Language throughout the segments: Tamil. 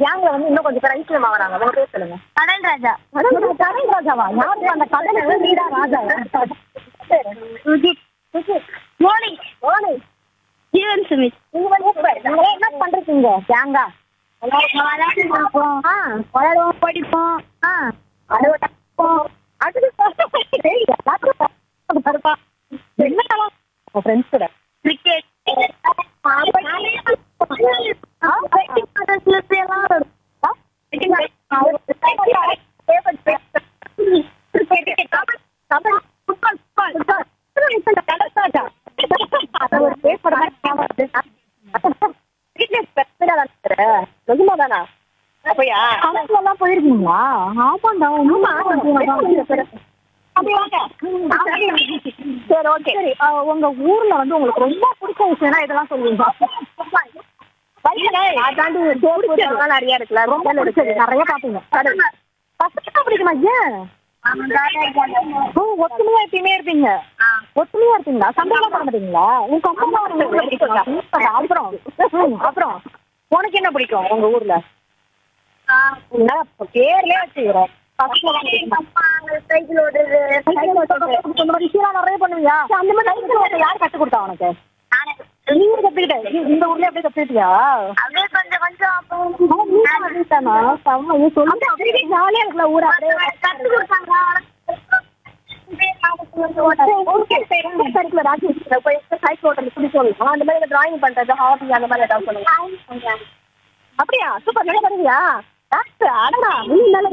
கேங்ல வந்து இன்னும் கொஞ்சம் பேர் ஐக்கியமா வராங்க உங்க பேர் சொல்லுங்க கடல் ராஜா கரண் ராஜாவா யாருக்கு அந்த கடலுக்கு நீடா ராஜா சுஜித் மோனி ஓனி ஜீவன் சுமித் நீங்க வந்து இப்ப நீங்க என்ன பண்றீங்க கேங்கா விளையாட்டு பார்ப்போம் ஆ விளையாடுவோம் படிப்போம் ஆ அழுவட்டும் அடுத்து டேய், எல்லாத்துக்கும் பாருப்பா. என்னலாம் உங்க ஃப்ரெண்ட்ஸ் கூட கிரிக்கெட் போயிருக்கீங்களா ஆமாண்டா ஒண்ணும் சரி ஓகே உங்க ஊர்ல வந்து உங்களுக்கு ரொம்ப பிடிச்ச விஷயம்னா இதெல்லாம் சொல்லுவீங்க அதாண்டி பிடிச்சதுலாம் நிறைய இருக்குல்ல ரொம்ப பிடிச்சது நிறைய பாப்பீங்க பசங்க பிடிக்குமா ஏன் ஓ ஒத்துமையா எப்பயுமே இருப்பீங்க ஒத்துமையா இருப்பீங்களா சண்டையெல்லாம் பண்ண மாட்டீங்களா உங்க அம்மா அப்புறம் ம், அப்புறம் உனக்கு என்ன பிடிக்கும் உங்க ஊர்ல என்ன, இப்ப பேர்லயே வச்சுக்கிறோம் சைக்கிள் ஓடுறது சைக்கிள் ஓட்டுறது, இந்த மாதிரி விஷயம்லாம் நிறைய பண்ணுவியா அந்த மாதிரி சைக்கிள் ஓட்ட யார் கத்து கொடுத்தா உனக்கு நீங்க கத்துக்கிட்ட இந்த- இந்த ஊர்ல அப்படியே கத்துக்கிட்டியா அப்படியே கொஞ்சம் கொஞ்சம் ஜாலியா இருக்குல்ல ஊர் அப்படியே கத்து கொடுத்தாங்க சைக்கிள் ராக்கி போய் சைக்கிள் ஓட்டுறது பிடிக்கும் அந்த மாதிரி டிராயிங் பண்றது ஹாபி அந்த மாதிரி ஏதாவது சொல்லுங்க அப்படியா சூப்பர் நல்லா பண்ணுவியா டாக்டர் அடடா நீ நல்ல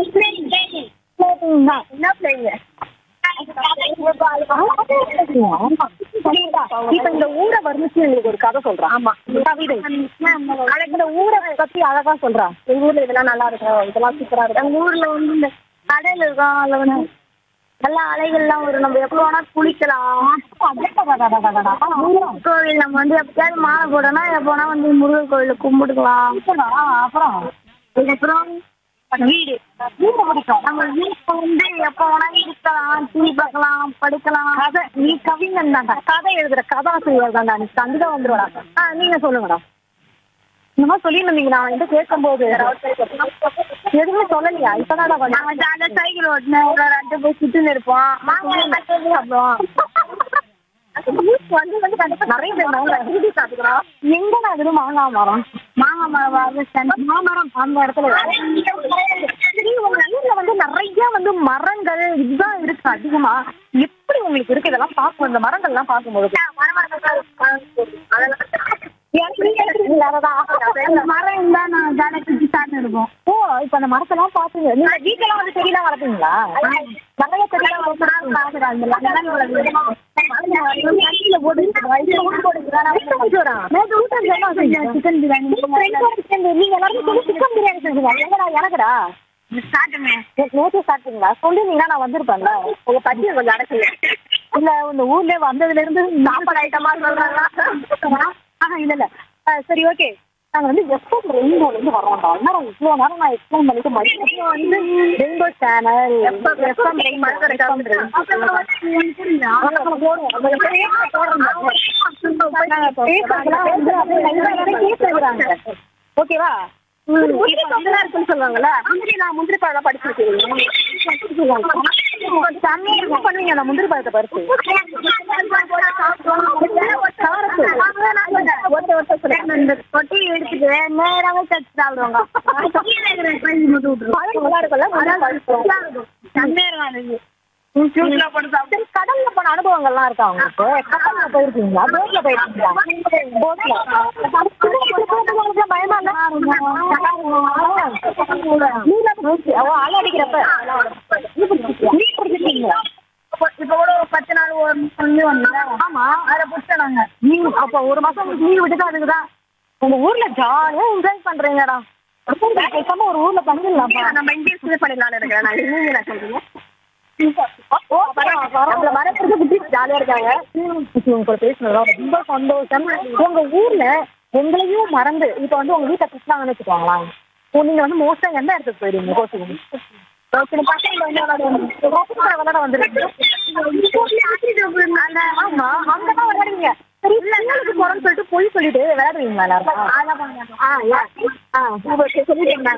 என்ன பிள்ளைங்க இப்ப இந்த ஊரை வர்ணிச்சு எங்களுக்கு ஒரு கதை சொல்றேன் ஆமா கவிதை அழகு இந்த ஊரை பத்தி அழகா சொல்றான் எங்க ஊர்ல இதெல்லாம் நல்லா இருக்கும் இதெல்லாம் சூப்பரா இருக்கும் எங்க ஊர்ல வந்து இந்த கடல் இருக்கும் அதுல வந்து நல்லா அலைகள்லாம் வரும் நம்ம எப்போ வேணா குளிக்கலாம் முருகன் கோவில் நம்ம வந்து எப்பயாவது மாலை போடணும்னா எப்போ வேணா வந்து முருகன் கோவில கும்பிட்டுக்கலாம் அப்புறம் அதுக்கப்புறம் வீடு வீடு பிடிக்கும் நம்ம வீட்டுல வந்து எப்போ வேணா இருக்கலாம் டிவி பார்க்கலாம் படிக்கலாம் கதை நீ கவிஞன் தான்டா கதை எழுதுற கதாசிரியர் தான்டா நீ கண்டிப்பா வந்துருவாடா ஆ நீங்க சொல்லுங்கடா இந்த மாதிரி சொல்லியிருந்தீங்க நான் வந்து கேட்கும்போது எதுவுமே சொல்லலையா இப்பதான்டா பண்ண நாங்க ஜாலியா சைக்கிள் ஓட்டினேன் ஒரு ரெண்டு போய் சுத்தின்னு இருப்போம் மாங்காய் கட்டி சாப்பிடுவோம் வந்து வந்து கண்டிப்பா நிறைய பேர் மாங்காய் திருடி சாப்பிடுறோம் எங்கடா அது மாங்காய் மரம் மாங்காய் மரம் வாங்க மாமரம் அந்த இடத்துல சரி உங்க ஊர்ல வந்து நிறைய வந்து மரங்கள் இதுதான் இருக்கு அதிகமா எப்படி உங்களுக்கு இருக்கு இதெல்லாம் பார்க்கும் இந்த மரங்கள் எல்லாம் பார்க்கும்போது எனக்கு நீங்க எடுத்துருக்கீங்களா அததான்? மரம் இருந்தா நான் ஜாலியா சுத்தி சாப்பிட்டு இருப்போம் ஓ இப்ப அந்த மரத்தெல்லாம் பாத்துங்க நீங்க வீட்டுல வந்து செடியெல்லாம் வளர்ப்பீங்களா நிறைய செடியெல்லாம் சிக்கன் பிரியாணி நீங்க எல்லாரும் சிக்கன் பிரியாணி செஞ்சீங்க எங்கடா எனக்குடா சாப்பிட்டுமே நேற்று சாப்பிட்டீங்களா சொல்லிருந்தீங்கன்னா நான் வந்திருப்பேன்ல உங்க பட்டியல் கொஞ்சம் அடைச்சிங்க இல்ல இந்த ஊர்ல வந்ததுல இருந்து சாப்பாடு ஐட்டமா சொல்றாங்களா ஆஹா இல்ல இல்ல ஆ, சரி ஓகே நாங்க வந்து எஃப்எம் ரெயின்போல இருந்து வரோம்டா நேரம் இவ்வளவு நேரம் நான் எக்ஸ்பிளைன் பண்ணிட்டு மறுபடியும் வந்து ரெயின்போ சேனல் எஃப்எம் ஓகேவா சொல்லுவாங்கல்ல முந்திரி நான் முந்திரி பழம் படிச்சிருக்கேன் தண்ணி இருக்கும் பண்ணுவீங்க அந்த முந்திரி பழத்தை பறிச்சு இந்த கொட்டி எடுத்துட்டு நேராவே கட்டி சாப்பிடுவாங்க பழம் நல்லா இருக்கும்ல செம்மையா இருக்கும் அது ஜூஸ்ல போட்டு சரி கடல்ல போன அனுபவங்கள்லாம் இருக்கா உங்களுக்கு கடல்ல போயிருக்கீங்களா போட்ல போயிருக்கீங்களா போட்ல உங்களுக்கு பயமா இல்ல ஓ அலை அடிக்கிறப்ப நீ பிடிச்சிருக்கீங்களா இப்ப கூட ஒரு பத்து நாள் ஒரு சொல்லி வந்தீங்க ஆமா அதை புடிச்சோம் நாங்க நீங்க அப்ப ஒரு மாசம் உங்களுக்கு லீவ் விட்டுட்டு அதுக்குதான் உங்க ஊர்ல ஜாலியா என்ஜாய் பண்றீங்கடா பேசாம ஒரு ஊர்ல பண்ணிடலாம்ப்பா நம்ம இங்கிலீஷ்ல பண்ணிடலாம்னு இருக்கிறேன் நான் நீங்க என்ன சொல்றீங்க நம்மள மரத்துக்கு புத்தி ஜாலியா இருக்காங்க உங்க கூட பேசுனதுல ரொம்ப சந்தோஷம் உங்க ஊர்ல உங்களையும் மறந்து இப்ப வந்து உங்க வீட்டை திட்டினாங்கன்னு வச்சுக்கோங்களேன் இப்போ நீங்க வந்து மோஸ்டா எந்த இடத்துக்கு போயிடுவீங்க கோச்சிங்க பசங்க வந்து விளையாட விளையாட வந்துருக்கீங்க அந்த ஆமா அங்கதான் விளையாடுவீங்க சரி பிள்ளைங்களுக்கு போறோம்னு சொல்லிட்டு பொய் சொல்லிட்டு விளையாடுவீங்களா எல்லாரும் ஆ ஏன் ஆ சொல்லிட்டு இருந்தாங்க